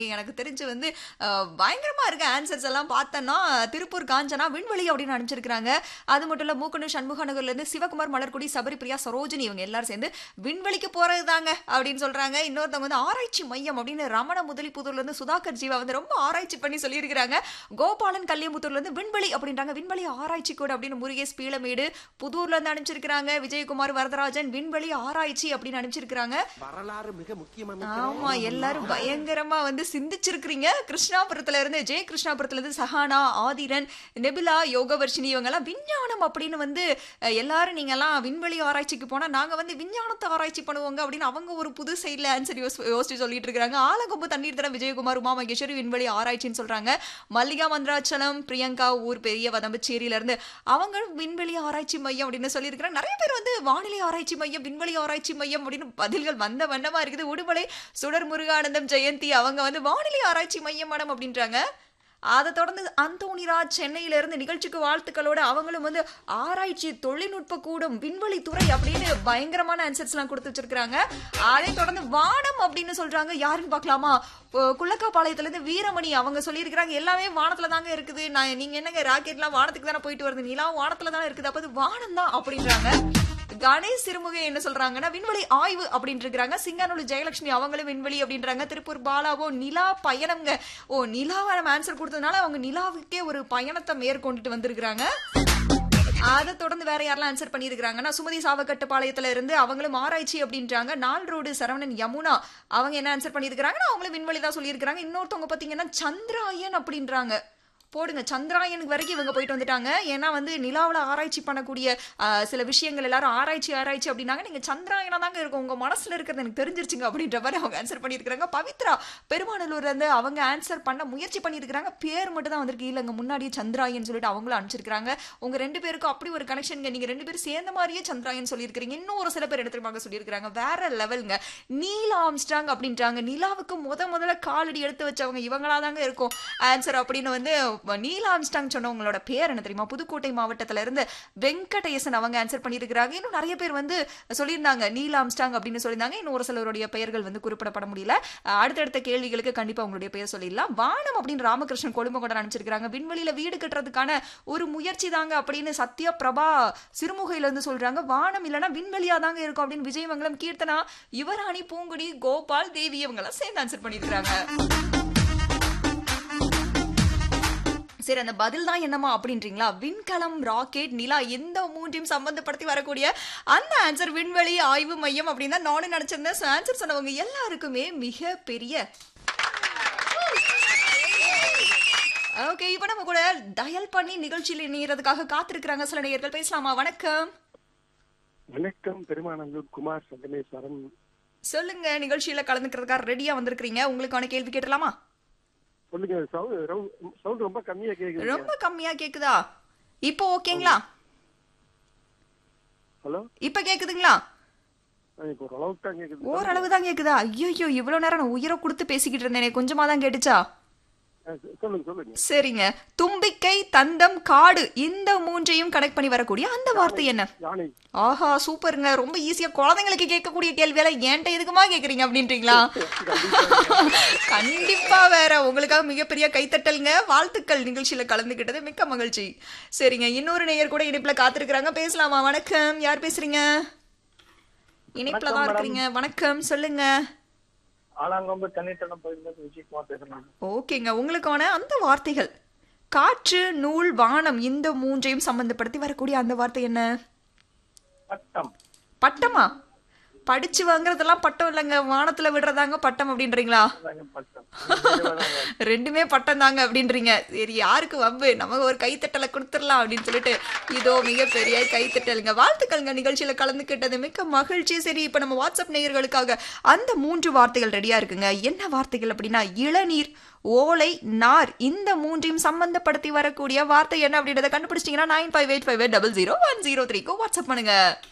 எனக்கு தெரிஞ்சு வந்து அஹ், பயங்கரமா இருக்க ஆன்சர்ஸ் எல்லாம் பார்த்தோன்னா திருப்பூர் காஞ்சனா விண்வெளி அப்படின்னு அனுப்பிச்சிருக்காங்க அது மட்டும் இல்ல மூக்கனு சண்முகநகர்ல இருந்து சிவகுமார் மலர்குடி சபரிபிரியா சரோஜினி இவங்க எல்லாரும் சேர்ந்து விண்வெளிக்கு போறது தாங்க அப்படின்னு சொல்றாங்க இன்னொருத்தவங்க வந்து ஆராய்ச்சி மையம் அப்படின்னு ரமண முதலிப்புதூர்ல இருந்து சுதாகர் ஜீவா வந்து ரொம்ப ஆராய்ச்சி பண்ணி சொல்லியிருக்கிறாங்க கோபாலன் கல்லியமுத்தூர்ல இருந்து விண்வெளி அப்படின்றாங்க விண்வெளி ஆராய்ச்சி கூட அப்படின்னு முருகேஷ் பீளமேடு புதூர்ல இருந்து அனுப்பிச்சிருக்காங்க விஜயகுமார் வரதராஜன் விண்வெளி ஆராய்ச்சி அப்படின்னு அனுப்பிச்சிருக்காங்க வரலாறு மிக முக்கியமான ஆமா எல்லாரும் பயங்கரமா வந்து சிந்திச்சிருக்கிறீங்க கிருஷ்ணாபுரத்துல இருந்து ஜெய கிருஷ்ணாபுரத்துல இருந்து சஹானா ஆதிரன் நெபிலா யோகவர்ஷினி இவங்க எல்லாம் விஞ்ஞானம் அப்படின்னு வந்து அஹ், எல்லாரும் நீங்க எல்லாம் விண்வெளி ஆராய்ச்சிக்கு போனா நாங்க வந்து விஞ்ஞானத்தை ஆராய்ச்சி பண்ணுவோங்க அப்படின்னு அவங்க ஒரு புது சைட்ல ஆன்சர் யோசிச்சு சொல்லிட்டு இருக்காங்க ஆலங்கொம்பு தண்ணீர் தர விஜயகுமார் உமா மகேஸ்வரி விண்வெளி ஆராய்ச்சின்னு சொல்றாங்க மல்லிகா மந்திராச்சலம் பிரியங்கா ஊர் பெரிய வதம்பச்சேரியில இருந்து அவங்க விண்வெளி ஆராய்ச்சி மையம் அப்படின்னு சொல்லியிருக்கிறாங்க நிறைய பேர் வந்து வானிலை ஆராய்ச்சி மையம் விண்வெளி ஆராய்ச்சி மையம் அப்படின்னு பதில்கள் வந்த வண்ணமா இருக்குது உடுமலை சுடர் முருகானந்தம் ஜெயந்தி அவங்க வந்து வானிலை ஆராய்ச்சி மையம் மேடம் அப்படின்றாங்க அதை தொடர்ந்து அந்தோணிராஜ் சென்னையில இருந்து நிகழ்ச்சிக்கு வாழ்த்துக்களோட அவங்களும் வந்து ஆராய்ச்சி தொழில்நுட்ப கூடம் விண்வெளி துறை அப்படின்னு பயங்கரமான ஆன்சர்ஸ் எல்லாம் கொடுத்து வச்சிருக்காங்க அதை தொடர்ந்து வானம் அப்படின்னு சொல்றாங்க யாருன்னு பார்க்கலாமா அஹ் குள்ளக்காப்பாளையத்துல இருந்து வீரமணி அவங்க சொல்லியிருக்கிறாங்க எல்லாமே வானத்துல தாங்க இருக்குது நான் நீங்க என்னங்க ராக்கெட்லாம் வானத்துக்கு தானே போயிட்டு வருது நிலா வானத்துல தானே இருக்குது அப்ப அது வானம் தான் அப்படின்றாங்க கணேஷ் சிறுமுகை என்ன சொல்றாங்கன்னா விண்வெளி ஆய்வு அப்படின்னு இருக்காங்க சிங்கானூர் ஜெயலட்சுமி அவங்களும் விண்வெளி அப்படின்றாங்க திருப்பூர் பாலாவோ நிலா பயணம்ங்க ஓ நிலாவை நம்ம ஆன்சர் கொடுத்ததுனால அவங்க நிலாவுக்கே ஒரு பயணத்தை மேற்கொண்டுட்டு வந்திருக்கிறாங்க அதை தொடர்ந்து வேற யாரெல்லாம் ஆன்சர் பண்ணியிருக்காங்கன்னா சுமதி சாவக்கட்டுப்பாளையத்துல இருந்து அவங்களும் ஆராய்ச்சி அப்படின்றாங்க நாள் ரோடு சரவணன் யமுனா அவங்க என்ன ஆன்சர் பண்ணியிருக்காங்கன்னா அவங்களும் விண்வெளி தான் சொல்லியிருக்காங்க இன்னொருத்தவங்க பாத்தீங்கன்னா சந்திராயன் அப்படின்றாங்க போடுங்க சந்திராயனுக்கு வரைக்கும் இவங்க போயிட்டு வந்துட்டாங்க ஏன்னா வந்து நிலாவில் ஆராய்ச்சி பண்ணக்கூடிய ஆஹ், சில விஷயங்கள் எல்லாரும் ஆராய்ச்சி ஆராய்ச்சி அப்படின்னாங்க நீங்க சந்திராயனா தாங்க இருக்கும் உங்க மனசுல இருக்கிறது எனக்கு தெரிஞ்சிருச்சுங்க அப்படின்ற மாதிரி அவங்க ஆன்சர் பண்ணியிருக்காங்க பவித்ரா பெருமாநல்லூர்ல இருந்து அவங்க ஆன்சர் பண்ண முயற்சி பண்ணியிருக்காங்க பேர் மட்டும் தான் வந்திருக்கு இல்லைங்க முன்னாடியே சந்திராயன் சொல்லிட்டு அவங்களும் அனுப்பிச்சிருக்காங்க உங்க ரெண்டு பேருக்கும் அப்படி ஒரு கனெக்ஷனுங்க நீங்க ரெண்டு பேரும் சேர்ந்த மாதிரியே சந்திராயன் சொல்லியிருக்கிறீங்க இன்னும் ஒரு சில பேர் எடுத்துருவாங்க சொல்லியிருக்காங்க வேற லெவலுங்க நீல் ஆம்ஸ்டாங் அப்படின்றாங்க நிலாவுக்கு முத முதல்ல காலடி எடுத்து வச்சவங்க இவங்களா தாங்க இருக்கும் ஆன்சர் அப்படின்னு வந்து நீல் ஆம்ஸ்டாங் சொன்னவங்களோட பேர் என்ன தெரியுமா புதுக்கோட்டை மாவட்டத்துல இருந்து வெங்கடேசன் அவங்க ஆன்சர் பண்ணியிருக்கிறாங்க இன்னும் நிறைய பேர் வந்து சொல்லியிருந்தாங்க நீல் ஆம்ஸ்டாங் அப்படின்னு சொல்லியிருந்தாங்க இன்னும் ஒரு சிலருடைய பெயர்கள் வந்து குறிப்பிடப்பட முடியல அஹ் அடுத்தடுத்த கேள்விகளுக்கு கண்டிப்பா உங்களுடைய பெயர் சொல்லிடலாம் வானம் அப்படின்னு ராமகிருஷ்ணன் கொழும்பகோட அனுப்பிச்சிருக்காங்க விண்வெளியில வீடு கட்டுறதுக்கான ஒரு முயற்சி தாங்க அப்படின்னு சத்யா பிரபா சிறுமுகையில இருந்து சொல்றாங்க வானம் இல்லைன்னா விண்வெளியா தாங்க இருக்கும் அப்படின்னு விஜயமங்கலம் கீர்த்தனா யுவராணி பூங்குடி கோபால் தேவி இவங்க எல்லாம் சேர்ந்து ஆன்சர் பண்ணியிருக்காங்க சரி அந்த பதில் தான் என்னமா அப்படின்றீங்களா விண்கலம் ராக்கெட் நிலா எந்த மூன்றையும் சம்பந்தப்படுத்தி வரக்கூடிய அந்த ஆன்சர் விண்வெளி ஆய்வு மையம் அப்படின்னு தான் நானும் நினைச்சிருந்தேன் ஆன்சர் சொன்னவங்க எல்லாருக்குமே மிக பெரிய ஓகே இப்போ நம்ம கூட டயல் பண்ணி நிகழ்ச்சியில் இணையறதுக்காக காத்திருக்கிறாங்க சில நேயர்கள் பேசலாமா வணக்கம் வணக்கம் பெருமானந்தூர் குமார் சங்கமேஸ்வரன் சொல்லுங்க நிகழ்ச்சியில கலந்துக்கிறதுக்காக ரெடியா வந்திருக்கிறீங்க உங்களுக்கான கேள்வி கேட்டலாமா சொல்லுங்க சவுண்ட் ரொம்ப கம்மியா கேக்குது ரொம்ப கம்மியா கேக்குதா இப்போ ஓகேங்களா ஹலோ இப்ப கேக்குதுங்களா இப்போ ஓரளவுக்கு தான் கேக்குது ஓரளவு தான் கேக்குதா ஐயோ இவ்வளவு நேரம் நான் உயிரை கொடுத்து பேசிக்கிட்டு இருந்தேனே கொஞ்சமா தான் கேட்டுச்சா ஆ, சொல்லுங்க சொல்லுங்க சரிங்க தும்பிக்கை தந்தம் காடு இந்த மூன்றையும் கனெக்ட் பண்ணி வரக்கூடிய அந்த வார்த்தை என்ன யானை ஆஹா சூப்பருங்க ரொம்ப ஈஸியா குழந்தைங்களுக்கு கேட்கக்கூடிய கேள்வியெல்லாம் என்கிட்ட எதுக்குமா கேக்குறீங்க அப்படின்றீங்களா கண்டிப்பா வேற உங்களுக்காக மிகப்பெரிய கைத்தட்டல்ங்க வாழ்த்துக்கள் நிகழ்ச்சியில கலந்துக்கிட்டது மிக்க மகிழ்ச்சி சரிங்க இன்னொரு நேயர் கூட இணைப்புல காத்திருக்கிறாங்க பேசலாமா வணக்கம் யார் பேசுறீங்க இணைப்புல தான் இருக்கிறீங்க வணக்கம் சொல்லுங்க ஆலாங்கொம்பு தண்ணீர்த்தடம் பகுதியிலிருந்து விஜயகுமார் பேசுறேன் ஓகேங்க உங்களுக்கான அந்த வார்த்தைகள் காற்று நூல் வானம் இந்த மூன்றையும் சம்பந்தப்படுத்தி வரக்கூடிய அந்த வார்த்தை என்ன பட்டம் பட்டமா படிச்சு வாங்குறதெல்லாம் பட்டம் இல்லைங்க வானத்துல விடுறதாங்க பட்டம் அப்படின்றீங்களா அதாங்க பட்டம் ரெண்டுமே பட்டம் தாங்க அப்படின்றீங்க சரி யாருக்கு வம்பு நமக்கு ஒரு கைத்தட்டலை கொடுத்துடலாம் அப்படின்னு சொல்லிட்டு இதோ மிகப்பெரிய கைத்தட்டலுங்க வாழ்த்துக்கள்ங்க நிகழ்ச்சியில கலந்துக்கிட்டது மிக்க மகிழ்ச்சி சரி இப்ப நம்ம வாட்ஸ்அப் நேயர்களுக்காக அந்த மூன்று வார்த்தைகள் ரெடியா இருக்குங்க என்ன வார்த்தைகள் அப்படின்னா இளநீர் ஓலை நார் இந்த மூன்றையும் சம்பந்தப்படுத்தி வரக்கூடிய வார்த்தை என்ன அப்படின்றத கண்டுபிடிச்சிட்டீங்கன்னா nine five eight five double zero one zero த்ரீக்கு வாட்ஸ்அப் பண்ணுங்க